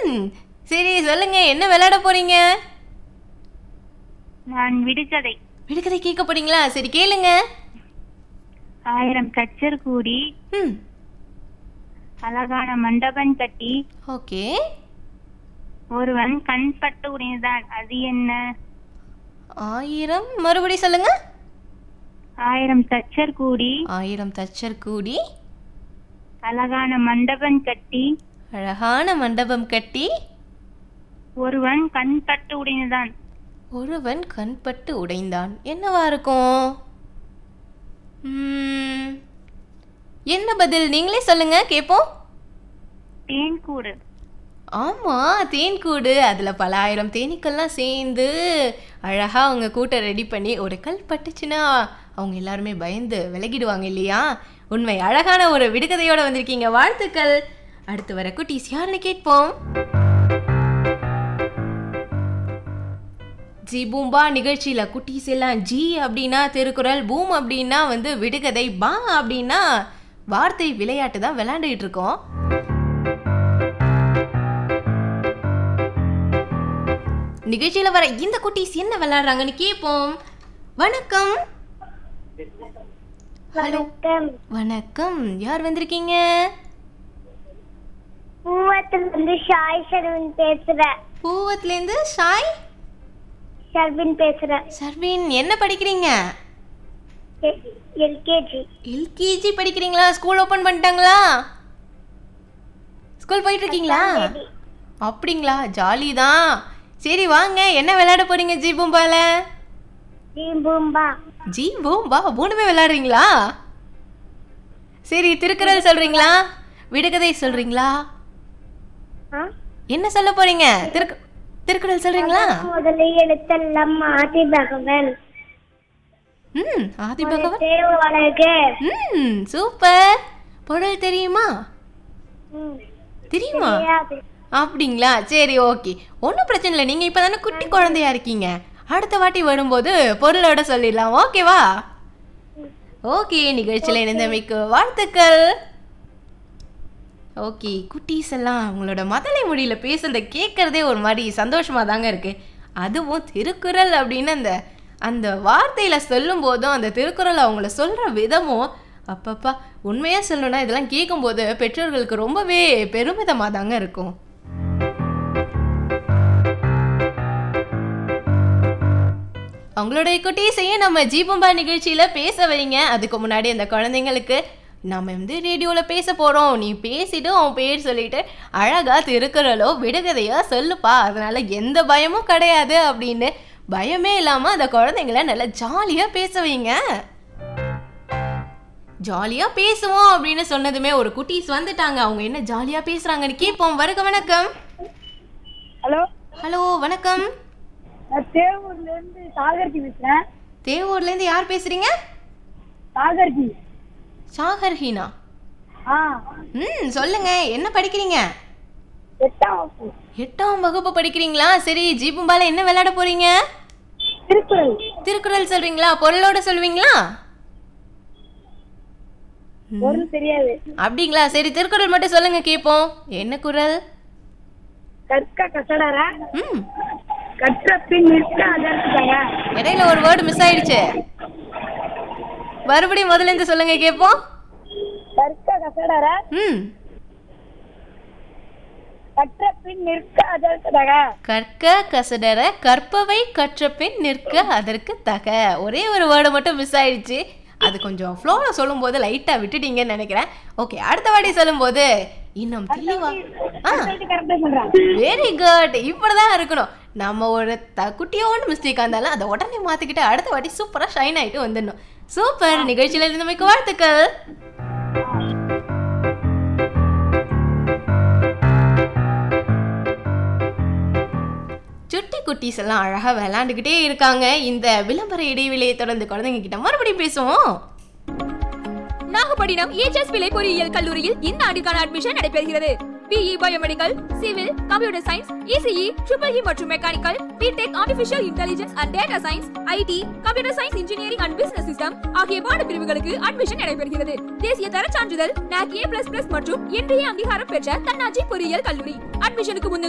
ம் சரி சொல்லுங்க என்ன விளையாட போறீங்க நான் விடுகதை விடுகதை கேட்க போறீங்களா சரி கேளுங்க ஆயிரம் தச்சர் கூடி ம் அழகான மண்டபம் கட்டி ஓகே ஒருவன் கண் பட்டு உடையதான் அது என்ன ஆயிரம் மறுபடி சொல்லுங்க ஆயிரம் தச்சர் கூடி ஆயிரம் தச்சர் கூடி அழகான மண்டபம் கட்டி அழகான மண்டபம் கட்டி ஒருவன் கண் பட்டு உடையதான் ஒருவன் கண்பட்டு உடைந்தான் என்னவா இருக்கும் ம், என்ன பதில் நீங்களே சொல்லுங்க கேட்போம் தேன் கூடு ஆமா தேன்கூடு அதுல பல ஆயிரம் தேனீக்கள்லாம் சேர்ந்து அழகா அவங்க கூட்டை ரெடி பண்ணி ஒரு கல் பட்டுச்சுன்னா அவங்க எல்லாருமே பயந்து விலகிடுவாங்க இல்லையா உண்மை அழகான ஒரு விடுகதையோட வந்திருக்கீங்க வாழ்த்துக்கள் அடுத்து வர குட்டீஸ் யாருன்னு கேட்போம் ஜி பூம்பா நிகழ்ச்சியில குட்டீஸ் எல்லாம் ஜி அப்படின்னா திருக்குறள் பூம் அப்படின்னா வந்து விடுகதை பா அப்படின்னா வார்த்தை விளையாட்டு தான் விளையாண்டுகிட்டு இருக்கோம் நிகழ்ச்சியில வர இந்த குட்டீஸ் என்ன விளையாடுறாங்கன்னு கேட்போம் வணக்கம் ஹலோ வணக்கம் யார் வந்திருக்கீங்க பூவத்துல இருந்து ஷாய் ஷர்வின் பேசுறேன் பூவத்துல இருந்து ஷாய் ஷர்வின் பேசுறேன் சர்வின் என்ன படிக்கிறீங்க எல்கேஜி எல்கேஜி படிக்கிறீங்களா ஸ்கூல் ஓபன் பண்ணிட்டாங்களா ஸ்கூல் போயிட்டு இருக்கீங்களா அப்படிங்களா ஜாலி தான் சரி வாங்க என்ன விளையாட போறீங்க ஜி பூம்பால பூம்பா ஜி பூம்பா மூணுமே விளையாடுறீங்களா சரி திருக்குறள் சொல்றீங்களா விடுகதை சொல்றீங்களா என்ன சொல்ல போறீங்க திருக்கு திருக்குறள் சொல்றீங்களா முதல்ல எழுத்தெல்லாம் ஆதி பகவன் ம் ஆதி பகவன் தேவலகு ம் சூப்பர் பொருள் தெரியுமா தெரியுமா தெரியாது அப்படிங்களா சரி ஓகே ஒன்றும் பிரச்சனை இல்லை நீங்கள் இப்போ தானே குட்டி குழந்தையா இருக்கீங்க அடுத்த வாட்டி வரும்போது பொருளோட சொல்லிடலாம் ஓகேவா ஓகே நிகழ்ச்சியில் இணைந்தமைக்கு வாழ்த்துக்கள் ஓகே குட்டீஸ் எல்லாம் அவங்களோட மதலை மொழியில் பேசுறத கேட்குறதே ஒரு மாதிரி சந்தோஷமாக தாங்க இருக்கு அதுவும் திருக்குறள் அப்படின்னு அந்த அந்த வார்த்தையில் சொல்லும் போதும் அந்த திருக்குறள் அவங்கள சொல்கிற விதமும் அப்பப்பா உண்மையாக சொல்லணும்னா இதெல்லாம் கேட்கும்போது பெற்றோர்களுக்கு ரொம்பவே பெருமிதமாக தாங்க இருக்கும் அவங்களுடைய குட்டீஸையே நம்ம ஜீபம்பா நிகழ்ச்சியில் பேச வைங்க அதுக்கு முன்னாடி அந்த குழந்தைங்களுக்கு நம்ம வந்து ரேடியோவில் பேச போகிறோம் நீ பேசிட்டு உன் பேர் சொல்லிட்டு அழகா திருக்குறளோ விடுகதையோ சொல்லுப்பா அதனால எந்த பயமும் கிடையாது அப்படின்னு பயமே இல்லாமல் அந்த குழந்தைங்கள நல்லா ஜாலியாக பேச வைங்க ஜாலியாக பேசுவோம் அப்படின்னு சொன்னதுமே ஒரு குட்டீஸ் வந்துட்டாங்க அவங்க என்ன ஜாலியாக பேசுகிறாங்கன்னு கேட்போம் வருக வணக்கம் ஹலோ ஹலோ வணக்கம் நான் தேவூர்ல இருந்து சாகர்ஜி பேசுறேன் தேவூர்லேருந்து யார் பேசுகிறீங்க சாகர்ஜி ஷாகர் ஹீனா ஆ ம் சொல்லுங்க என்ன படிக்கிறீங்க எட்டாம் வகுப்பு எட்டாம் வகுப்பு படிக்கிறீங்களா சரி ஜீபும்பால என்ன விளையாட போறீங்க திருக்குறள் திருக்குறள் சொல்றீங்களா பொருளோட சொல்வீங்களா பொருள் தெரியாது அப்படிங்களா சரி திருக்குறள் மட்டும் சொல்லுங்க கேட்போம் என்ன குறள் கற்க கசடர ம் கற்ற பின் நிற்க அதற்காக இடையில ஒரு வேர்டு மிஸ் ஆயிடுச்சு மறுபடியும் முதல்ல இருந்து சொல்லுங்க கேட்போம் கற்க கசடர ம் கற்ற பின் நிற்க அதற்காக கற்க கசடர கற்பவை கற்ற பின் நிற்க அதற்கு தக ஒரே ஒரு வேர்டு மட்டும் மிஸ் ஆயிடுச்சு அது கொஞ்சம் ஃப்ளோவில் சொல்லும்போது லைட்டாக விட்டுட்டீங்கன்னு நினைக்கிறேன் ஓகே அடுத்த வாட்டி சொல்லும்போது இன்னும் தெளிவா ஆ கரெக்டா சொல்றேன் வெரி குட் இப்படிதான் இருக்கணும் நம்ம ஒரு த குட்டியோண்டு மிஸ்டேக்காக இருந்தாலும் அதை உடனே மாற்றிக்கிட்டு அடுத்த வாட்டி சூப்பராக ஷைன் ஆகிட்டு வந்துடணும் சூப்பர் நிகழ்ச்சியில் இருந்தமைக்கு வாழ்த்துக்கள் சுட்டி குட்டீஸ் எல்லாம் அழகாக விளையாண்டுக்கிட்டே இருக்காங்க இந்த விளம்பர இடைவெளியை தொடர்ந்து குழந்தைங்க கிட்ட மறுபடியும் பேசுவோம் நாகப்பட்டினம் ஏச்எஸ் பிள்ளை பொறியியல் கல்லூரியில் இந்த ஆண்டுக்கான அட்மிஷன் நடைபெறுகிறது BE biomedical civil computer science ECE triple E மற்றும் mechanical BTech artificial intelligence and data science IT computer science engineering and business system ஆகிய பாடப்பிரிவுகளுக்கு அட்மிஷன் நடைபெறுகிறது தேசிய தர சான்றிதழ் NAC A++ மற்றும் இன்றைய அங்கீகாரம் பெற்ற தன்னாட்சி பொறியியல் கல்லூரி அட்மிஷனுக்கு முன்